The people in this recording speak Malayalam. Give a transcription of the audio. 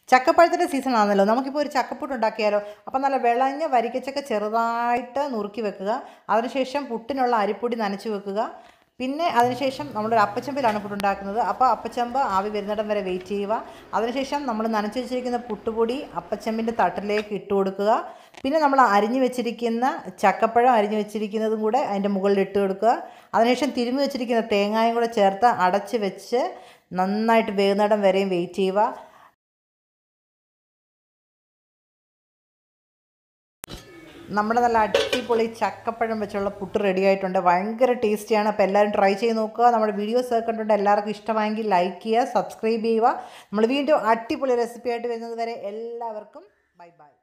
ചക്കപ്പഴത്തിൻ്റെ സീസൺ ആണല്ലോ നമുക്കിപ്പോൾ ഒരു ചക്കപ്പുട്ട് ഉണ്ടാക്കിയാലോ അപ്പോൾ നല്ല വിളഞ്ഞ വരിക്കച്ചക്ക ചെറുതായിട്ട് നുറുക്കി വെക്കുക അതിനുശേഷം പുട്ടിനുള്ള അരിപ്പൊടി നനച്ച് വെക്കുക പിന്നെ അതിനുശേഷം നമ്മളൊരു അപ്പച്ചമ്പിലാണ് പുട്ടുണ്ടാക്കുന്നത് അപ്പോൾ അപ്പച്ചമ്പ് ആവി വരുന്നിടം വരെ വെയിറ്റ് ചെയ്യുക അതിനുശേഷം നമ്മൾ നനച്ച് വെച്ചിരിക്കുന്ന പുട്ടുപൊടി അപ്പച്ചമ്പിൻ്റെ തട്ടിലേക്ക് ഇട്ട് കൊടുക്കുക പിന്നെ നമ്മൾ അരിഞ്ഞു വെച്ചിരിക്കുന്ന ചക്കപ്പഴം അരിഞ്ഞു വെച്ചിരിക്കുന്നതും കൂടെ അതിൻ്റെ മുകളിൽ ഇട്ട് കൊടുക്കുക അതിനുശേഷം തിരുമ്മി വെച്ചിരിക്കുന്ന തേങ്ങായും കൂടെ ചേർത്ത് അടച്ച് വെച്ച് നന്നായിട്ട് വേകുന്നിടം വരെയും വെയിറ്റ് ചെയ്യുക നമ്മുടെ നല്ല അടിപൊളി ചക്കപ്പഴം വെച്ചുള്ള പുട്ട് റെഡി ആയിട്ടുണ്ട് ഭയങ്കര ടേസ്റ്റിയാണ് അപ്പോൾ എല്ലാവരും ട്രൈ ചെയ്ത് നോക്കുക നമ്മുടെ വീഡിയോസ് ഒക്കെ കണ്ടിട്ട് എല്ലാവർക്കും ഇഷ്ടമായെങ്കിൽ ലൈക്ക് ചെയ്യുക സബ്സ്ക്രൈബ് ചെയ്യുക നമ്മൾ വീണ്ടും അടിപൊളി റെസിപ്പി ആയിട്ട് വരുന്നത് വരെ എല്ലാവർക്കും ബൈ ബൈ